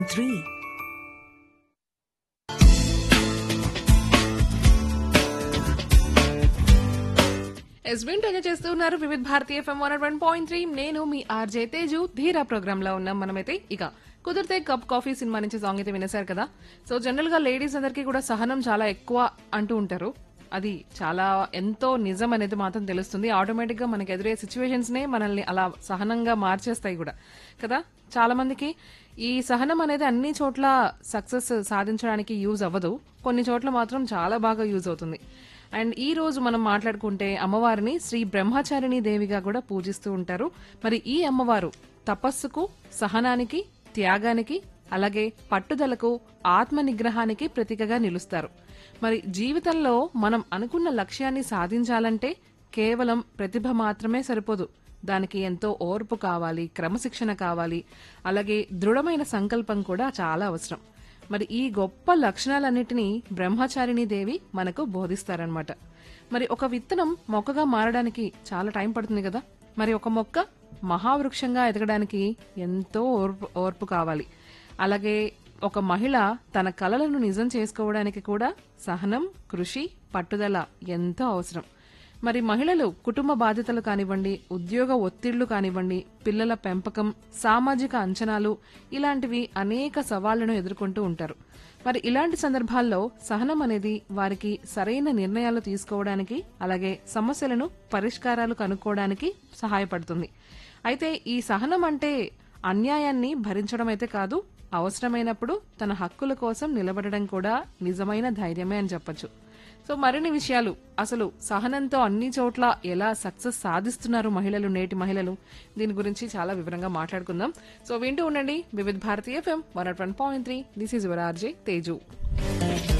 three. Yes వింటూనే చేస్తూ ఉన్నారు Vividha Bharatiya FM one one point three నేను మీ ఆర్జే తేజు ధీరా ప్రోగ్రామ్ లో ఉన్నాం మనమైతే ఇక కుదిరితే కప్ కాఫీ సినిమా నుంచి సాంగ్ అయితే వినేశారు కదా సో జనరల్ గా లేడీస్ అందరికీ కూడా సహనం చాలా ఎక్కువ అంటూ ఉంటారు అది చాలా ఎంతో నిజం అనేది మాత్రం తెలుస్తుంది ఆటోమేటిక్ గా మనకి ఎదురే సిచ్యువేషన్స్ నే మనల్ని అలా సహనంగా మార్చేస్తాయి కూడా కదా చాలా మందికి ఈ సహనం అనేది అన్ని చోట్ల సక్సెస్ సాధించడానికి యూజ్ అవ్వదు కొన్ని చోట్ల మాత్రం చాలా బాగా యూజ్ అవుతుంది అండ్ ఈ రోజు మనం మాట్లాడుకుంటే అమ్మవారిని శ్రీ బ్రహ్మచారిణి దేవిగా కూడా పూజిస్తూ ఉంటారు మరి ఈ అమ్మవారు తపస్సుకు సహనానికి త్యాగానికి అలాగే పట్టుదలకు ఆత్మ నిగ్రహానికి ప్రతీకగా నిలుస్తారు మరి జీవితంలో మనం అనుకున్న లక్ష్యాన్ని సాధించాలంటే కేవలం ప్రతిభ మాత్రమే సరిపోదు దానికి ఎంతో ఓర్పు కావాలి క్రమశిక్షణ కావాలి అలాగే దృఢమైన సంకల్పం కూడా చాలా అవసరం మరి ఈ గొప్ప లక్షణాలన్నిటినీ బ్రహ్మచారిణి దేవి మనకు బోధిస్తారనమాట మరి ఒక విత్తనం మొక్కగా మారడానికి చాలా టైం పడుతుంది కదా మరి ఒక మొక్క మహావృక్షంగా ఎదగడానికి ఎంతో ఓర్పు ఓర్పు కావాలి అలాగే ఒక మహిళ తన కలలను నిజం చేసుకోవడానికి కూడా సహనం కృషి పట్టుదల ఎంతో అవసరం మరి మహిళలు కుటుంబ బాధ్యతలు కానివ్వండి ఉద్యోగ ఒత్తిళ్లు కానివ్వండి పిల్లల పెంపకం సామాజిక అంచనాలు ఇలాంటివి అనేక సవాళ్లను ఎదుర్కొంటూ ఉంటారు మరి ఇలాంటి సందర్భాల్లో సహనం అనేది వారికి సరైన నిర్ణయాలు తీసుకోవడానికి అలాగే సమస్యలను పరిష్కారాలు కనుక్కోవడానికి సహాయపడుతుంది అయితే ఈ సహనం అంటే అన్యాయాన్ని భరించడం అయితే కాదు అవసరమైనప్పుడు తన హక్కుల కోసం నిలబడడం కూడా నిజమైన ధైర్యమే అని చెప్పొచ్చు సో మరిన్ని విషయాలు అసలు సహనంతో అన్ని చోట్ల ఎలా సక్సెస్ సాధిస్తున్నారు మహిళలు నేటి మహిళలు దీని గురించి చాలా వివరంగా మాట్లాడుకుందాం సో వింటూ ఉండండి Vividha Bharatiya FM one one point three this is your RJ Teju